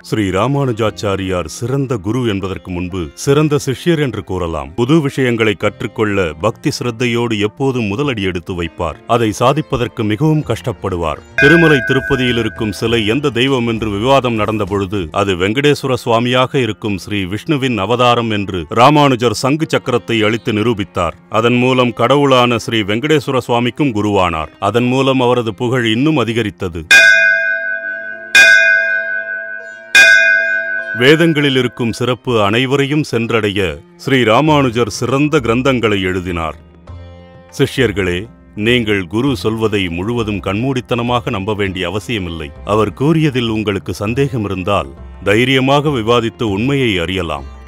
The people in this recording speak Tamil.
ஸ்ரீ ராமானுஜாச்சாரியார் சிறந்த குரு என்பதற்கு முன்பு சிறந்த சிஷ்யர் என்று கூறலாம் புது விஷயங்களை கற்றுக்கொள்ள பக்தி சிரத்தையோடு எப்போதும் முதலடி எடுத்து வைப்பார் அதை சாதிப்பதற்கு மிகவும் கஷ்டப்படுவார் திருமலை திருப்பதியில் இருக்கும் சிலை எந்த தெய்வம் என்று விவாதம் நடந்த பொழுது அது வெங்கடேஸ்வர சுவாமியாக இருக்கும் ஸ்ரீ விஷ்ணுவின் அவதாரம் என்று ராமானுஜர் சங்கு சக்கரத்தை அளித்து நிரூபித்தார் அதன் மூலம் கடவுளான ஸ்ரீ வெங்கடேஸ்வர சுவாமிக்கும் குருவானார் அதன் மூலம் அவரது புகழ் இன்னும் அதிகரித்தது வேதங்களில் இருக்கும் சிறப்பு அனைவரையும் சென்றடைய ஸ்ரீ ராமானுஜர் சிறந்த கிரந்தங்களை எழுதினார் சிஷ்யர்களே நீங்கள் குரு சொல்வதை முழுவதும் கண்மூடித்தனமாக நம்ப வேண்டிய அவசியமில்லை அவர் கூறியதில் உங்களுக்கு சந்தேகம் இருந்தால் தைரியமாக விவாதித்து உண்மையை அறியலாம்